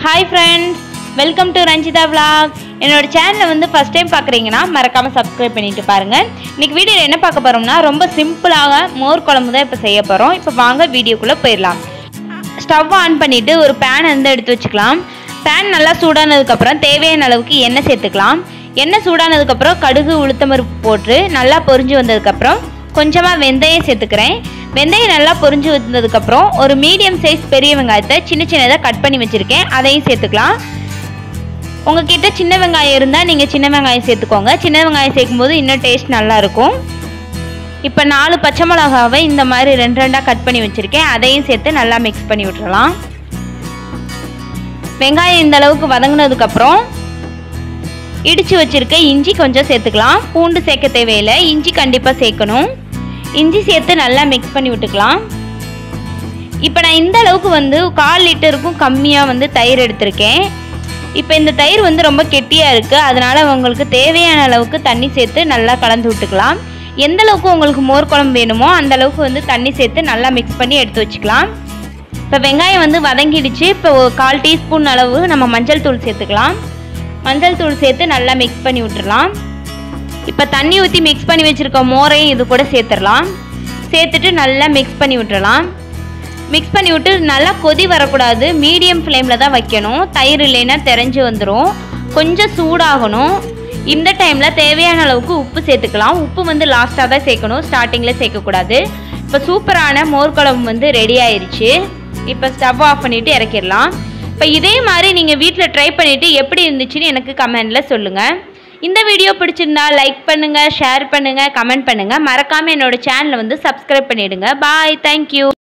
hi friends welcome to Ranjitha vlog என்னோட சேனலை வந்து ஃபஸ்ட் டைம் பார்க்குறீங்கன்னா மறக்காமல் சப்ஸ்கிரைப் பண்ணிட்டு பாருங்கள் இன்னைக்கு வீடியோவில் என்ன பார்க்க போகிறோம்னா ரொம்ப சிம்பிளாக மோர் குழம்பு தான் இப்போ செய்ய போகிறோம் இப்போ வாங்க வீடியோக்குள்ளே போயிடலாம் ஸ்டவ் ஆன் பண்ணிவிட்டு ஒரு பேன் வந்து எடுத்து வச்சுக்கலாம் பேன் நல்லா சூடானதுக்கப்புறம் தேவையான அளவுக்கு எண்ணெய் சேர்த்துக்கலாம் எண்ணெய் சூடானதுக்கப்புறம் கடுகு உளுத்தம்பருப்பு போட்டு நல்லா பொரிஞ்சு வந்ததுக்கப்புறம் கொஞ்சமாக வெந்தயம் சேர்த்துக்கிறேன் வெந்தயம் நல்லா பொரிஞ்சு வந்ததுக்கப்புறம் ஒரு மீடியம் சைஸ் பெரிய வெங்காயத்தை சின்ன சின்னதாக கட் பண்ணி வச்சுருக்கேன் அதையும் சேர்த்துக்கலாம் உங்ககிட்ட சின்ன வெங்காயம் இருந்தால் நீங்கள் சின்ன வெங்காயம் சேர்த்துக்கோங்க சின்ன வெங்காயம் சேர்க்கும்போது இன்னும் டேஸ்ட் நல்லாயிருக்கும் இப்போ நாலு பச்சை மிளகாவை இந்த மாதிரி ரெண்டு ரெண்டாக கட் பண்ணி வச்சுருக்கேன் அதையும் சேர்த்து நல்லா மிக்ஸ் பண்ணி விட்டுறலாம் வெங்காயம் இந்த அளவுக்கு வதங்கினதுக்கப்புறம் இடித்து வச்சுருக்க இஞ்சி கொஞ்சம் சேர்த்துக்கலாம் பூண்டு சேர்க்க தேவையில்லை இஞ்சி கண்டிப்பாக சேர்க்கணும் இஞ்சி சேர்த்து நல்லா மிக்ஸ் பண்ணி விட்டுக்கலாம் இப்போ நான் இந்த அளவுக்கு வந்து கால் லிட்டருக்கும் கம்மியாக வந்து தயிர் எடுத்திருக்கேன் இப்போ இந்த தயிர் வந்து ரொம்ப கெட்டியாக இருக்குது அதனால் உங்களுக்கு தேவையான அளவுக்கு தண்ணி சேர்த்து நல்லா கலந்து விட்டுக்கலாம் எந்த அளவுக்கு உங்களுக்கு மோர் குழம்பு வேணுமோ அந்த அளவுக்கு வந்து தண்ணி சேர்த்து நல்லா மிக்ஸ் பண்ணி எடுத்து வச்சுக்கலாம் இப்போ வெங்காயம் வந்து வதங்கிடுச்சு இப்போ ஒரு கால் டீஸ்பூன் அளவு நம்ம மஞ்சள் தூள் சேர்த்துக்கலாம் மஞ்சள் தூள் சேர்த்து நல்லா மிக்ஸ் பண்ணி விட்டுறலாம் இப்போ தண்ணி ஊற்றி மிக்ஸ் பண்ணி வச்சுருக்க மோரையும் இது கூட சேர்த்துடலாம் சேர்த்துட்டு நல்லா மிக்ஸ் பண்ணி விட்டுறலாம் மிக்ஸ் பண்ணி விட்டு நல்லா கொதி வரக்கூடாது மீடியம் ஃப்ளேமில் தான் வைக்கணும் தயிர் இல்லைன்னா தெரிஞ்சு வந்துடும் கொஞ்சம் சூடாகணும் இந்த டைமில் தேவையான அளவுக்கு உப்பு சேர்த்துக்கலாம் உப்பு வந்து லாஸ்ட்டாக தான் சேர்க்கணும் ஸ்டார்டிங்கில் சேர்க்கக்கூடாது இப்போ சூப்பரான மோர் குழம்பு வந்து ரெடி ஆயிருச்சு இப்போ ஸ்டவ் ஆஃப் பண்ணிவிட்டு இறக்கிடலாம் இப்போ இதே மாதிரி நீங்கள் வீட்டில் ட்ரை பண்ணிவிட்டு எப்படி இருந்துச்சுன்னு எனக்கு கமெண்டில் சொல்லுங்கள் இந்த வீடியோ பிடிச்சிருந்தா லைக் பண்ணுங்கள் ஷேர் பண்ணுங்கள் கமெண்ட் பண்ணுங்கள் மறக்காமல் என்னோட சேனலை வந்து சப்ஸ்கிரைப் பண்ணிவிடுங்க பாய் தேங்க்யூ